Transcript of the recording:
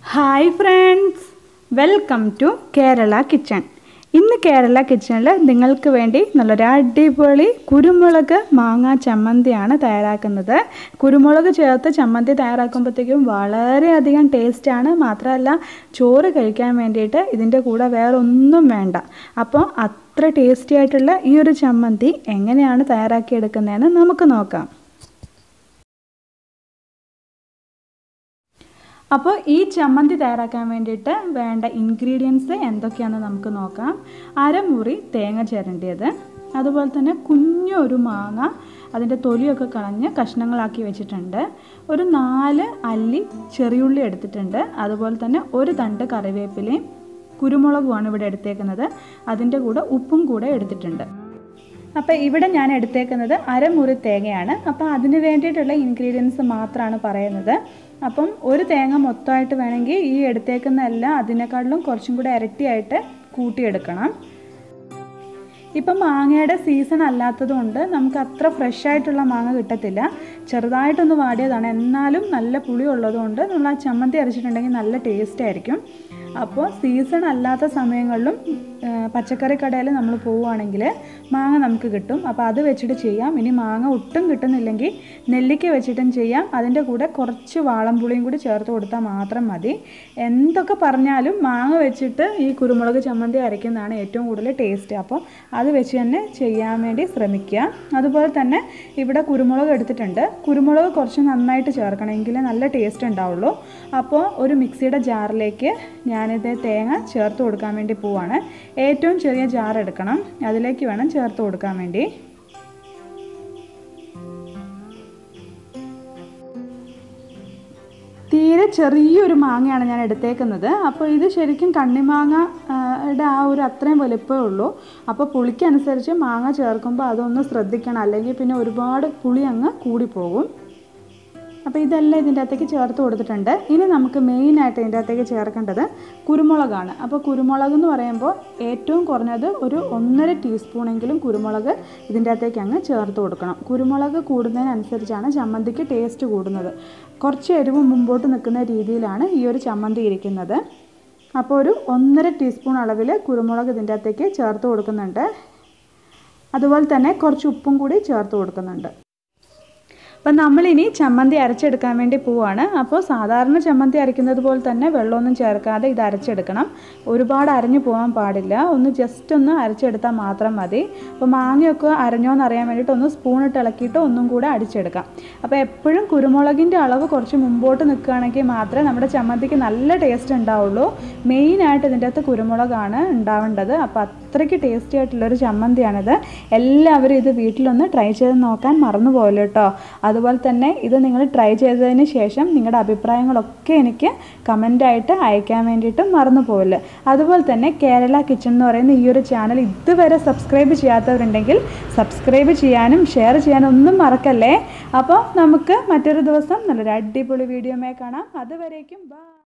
hi friends welcome to Kerala kitchen ഇന്ന് കേരള കിച്ചണിൽ നിങ്ങൾക്ക് വേണ്ടി നല്ലൊരു അടിപൊളി കുരുമുളക് മാങ്ങ ചമ്മന്തിയാണ് തയ്യാറാക്കുന്നത് കുരുമുളക് ചേർത്ത് ചമ്മന്തി തയ്യാറാക്കുമ്പോഴത്തേക്കും വളരെയധികം ടേസ്റ്റാണ് മാത്രമല്ല ചോറ് കഴിക്കാൻ വേണ്ടിയിട്ട് ഇതിൻ്റെ കൂടെ വേറെ ഒന്നും വേണ്ട അപ്പോൾ അത്ര ടേസ്റ്റി ആയിട്ടുള്ള ഈ ഒരു ചമ്മന്തി എങ്ങനെയാണ് തയ്യാറാക്കിയെടുക്കുന്നതെന്ന് നമുക്ക് നോക്കാം അപ്പോൾ ഈ ചമ്മന്തി തയ്യാറാക്കാൻ വേണ്ടിയിട്ട് വേണ്ട ഇൻഗ്രീഡിയൻസ് എന്തൊക്കെയാണെന്ന് നമുക്ക് നോക്കാം അരമുറി തേങ്ങ ചിരണ്ടിയത് അതുപോലെ തന്നെ കുഞ്ഞൊരു മാങ്ങ അതിൻ്റെ തൊലിയൊക്കെ കളഞ്ഞ് കഷ്ണങ്ങളാക്കി വെച്ചിട്ടുണ്ട് ഒരു നാല് അല്ലി ചെറിയുള്ളി എടുത്തിട്ടുണ്ട് അതുപോലെ തന്നെ ഒരു തണ്ട് കറിവേപ്പിലയും കുരുമുളകുമാണ് ഇവിടെ എടുത്തേക്കുന്നത് അതിൻ്റെ കൂടെ ഉപ്പും കൂടെ എടുത്തിട്ടുണ്ട് അപ്പോൾ ഇവിടെ ഞാൻ എടുത്തേക്കുന്നത് അരമുറി തേങ്ങയാണ് അപ്പോൾ അതിന് വേണ്ടിയിട്ടുള്ള ഇൻഗ്രീഡിയൻസ് മാത്രമാണ് പറയുന്നത് അപ്പം ഒരു തേങ്ങ മൊത്തമായിട്ട് വേണമെങ്കിൽ ഈ എടുത്തേക്കുന്ന എല്ലാം അതിനേക്കാളിലും കുറച്ചും കൂടെ ഇരട്ടിയായിട്ട് കൂട്ടിയെടുക്കണം ഇപ്പം മാങ്ങയുടെ സീസൺ അല്ലാത്തതുകൊണ്ട് നമുക്ക് അത്ര ഫ്രഷ് ആയിട്ടുള്ള മാങ്ങ കിട്ടത്തില്ല ചെറുതായിട്ടൊന്ന് വാടിയതാണ് എന്നാലും നല്ല പുളി ഉള്ളതുകൊണ്ട് നമ്മൾ ആ ചമ്മന്തി അരച്ചിട്ടുണ്ടെങ്കിൽ നല്ല ടേസ്റ്റ് ആയിരിക്കും അപ്പോൾ സീസൺ അല്ലാത്ത സമയങ്ങളിലും പച്ചക്കറി കടയിൽ നമ്മൾ പോവുകയാണെങ്കിൽ മാങ്ങ നമുക്ക് കിട്ടും അപ്പോൾ അത് വെച്ചിട്ട് ചെയ്യാം ഇനി മാങ്ങ ഒട്ടും കിട്ടുന്നില്ലെങ്കിൽ നെല്ലിക്ക വെച്ചിട്ടും ചെയ്യാം അതിൻ്റെ കൂടെ കുറച്ച് വാളംപുളിയും കൂടി ചേർത്ത് കൊടുത്താൽ മാത്രം മതി എന്തൊക്കെ പറഞ്ഞാലും മാങ്ങ വെച്ചിട്ട് ഈ കുരുമുളക് ചമ്മന്തി അരയ്ക്കുന്നതാണ് ഏറ്റവും കൂടുതൽ ടേസ്റ്റ് അപ്പോൾ അത് വെച്ച് തന്നെ ചെയ്യാൻ വേണ്ടി ശ്രമിക്കുക അതുപോലെ തന്നെ ഇവിടെ കുരുമുളക് എടുത്തിട്ടുണ്ട് കുരുമുളക് കുറച്ച് നന്നായിട്ട് ചേർക്കണം എങ്കിലേ നല്ല ടേസ്റ്റ് ഉണ്ടാവുള്ളൂ അപ്പോൾ ഒരു മിക്സിയുടെ ജാറിലേക്ക് ഞാനിത് തേങ്ങ ചേർത്ത് കൊടുക്കാൻ വേണ്ടി പോവാണ് ഏറ്റവും ചെറിയ ജാർ എടുക്കണം അതിലേക്ക് വേണം ചേർത്ത് കൊടുക്കാൻ വേണ്ടി തീരെ ചെറിയൊരു മാങ്ങയാണ് ഞാൻ എടുത്തേക്കുന്നത് അപ്പോൾ ഇത് ശരിക്കും കണ്ണിമാങ്ങയുടെ ആ ഒരു അത്രയും വലിപ്പമേ ഉള്ളൂ അപ്പോൾ പുളിക്കനുസരിച്ച് മാങ്ങ ചേർക്കുമ്പോൾ അതൊന്ന് ശ്രദ്ധിക്കണം അല്ലെങ്കിൽ പിന്നെ ഒരുപാട് പുളി അങ്ങ് കൂടിപ്പോകും അപ്പോൾ ഇതെല്ലാം ഇതിൻ്റെ അകത്തേക്ക് ചേർത്ത് കൊടുത്തിട്ടുണ്ട് ഇനി നമുക്ക് മെയിനായിട്ട് ഇതിൻ്റെ അകത്തേക്ക് ചേർക്കേണ്ടത് കുരുമുളകാണ് അപ്പോൾ കുരുമുളക് എന്ന് പറയുമ്പോൾ ഏറ്റവും കുറഞ്ഞത് ഒരു ഒന്നര ടീസ്പൂണെങ്കിലും കുരുമുളക് ഇതിൻ്റെ അകത്തേക്ക് അങ്ങ് ചേർത്ത് കൊടുക്കണം കുരുമുളക് കൂടുന്നതിനനുസരിച്ചാണ് ചമ്മന്തിക്ക് ടേസ്റ്റ് കൂടുന്നത് കുറച്ച് എരിവ് മുമ്പോട്ട് നിൽക്കുന്ന രീതിയിലാണ് ഈ ഒരു ചമ്മന്തി ഇരിക്കുന്നത് അപ്പോൾ ഒരു ഒന്നര ടീസ്പൂൺ അളവിൽ കുരുമുളക് ഇതിൻ്റെ അകത്തേക്ക് ചേർത്ത് കൊടുക്കുന്നുണ്ട് അതുപോലെ തന്നെ കുറച്ച് ഉപ്പും കൂടി ചേർത്ത് കൊടുക്കുന്നുണ്ട് അപ്പം നമ്മളിനി ചമ്മന്തി അരച്ചെടുക്കാൻ വേണ്ടി പോവാണ് അപ്പോൾ സാധാരണ ചമ്മന്തി അരയ്ക്കുന്നത് പോലെ തന്നെ വെള്ളമൊന്നും ചേർക്കാതെ ഇത് അരച്ചെടുക്കണം ഒരുപാട് അരഞ്ഞു പോകാൻ പാടില്ല ഒന്ന് ജസ്റ്റ് ഒന്ന് അരച്ചെടുത്താൽ മാത്രം മതി അപ്പോൾ മാങ്ങയൊക്കെ അരഞ്ഞോന്ന് അറിയാൻ വേണ്ടിയിട്ട് ഒന്ന് സ്പൂണിട്ട് ഇളക്കിയിട്ട് ഒന്നും കൂടെ അടിച്ചെടുക്കാം അപ്പോൾ എപ്പോഴും കുരുമുളകിൻ്റെ അളവ് കുറച്ച് മുമ്പോട്ട് നിൽക്കുകയാണെങ്കിൽ മാത്രമേ നമ്മുടെ ചമ്മന്തിക്ക് നല്ല ടേസ്റ്റ് ഉണ്ടാവുള്ളൂ മെയിനായിട്ട് ഇതിൻ്റെ അകത്ത് കുരുമുളകാണ് ഉണ്ടാവേണ്ടത് അപ്പോൾ അത്രയ്ക്ക് ടേസ്റ്റി ആയിട്ടുള്ളൊരു ചമ്മന്തിയാണിത് എല്ലാവരും ഇത് വീട്ടിലൊന്ന് ട്രൈ ചെയ്ത് നോക്കാൻ മറന്നു പോകല്ലോ കേട്ടോ അതുപോലെ തന്നെ ഇത് നിങ്ങൾ ട്രൈ ചെയ്തതിന് ശേഷം നിങ്ങളുടെ അഭിപ്രായങ്ങളൊക്കെ എനിക്ക് കമൻ്റായിട്ട് അയക്കാൻ വേണ്ടിയിട്ട് മറന്നു പോകില്ല അതുപോലെ തന്നെ കേരള കിച്ചൺ എന്ന് പറയുന്ന ഈ ഒരു ചാനൽ ഇതുവരെ സബ്സ്ക്രൈബ് ചെയ്യാത്തവരുണ്ടെങ്കിൽ സബ്സ്ക്രൈബ് ചെയ്യാനും ഷെയർ ചെയ്യാനും ഒന്നും മറക്കല്ലേ അപ്പോൾ നമുക്ക് മറ്റൊരു ദിവസം നല്ലൊരു അടിപൊളി വീഡിയോമേ കാണാം അതുവരേക്കും ബൈ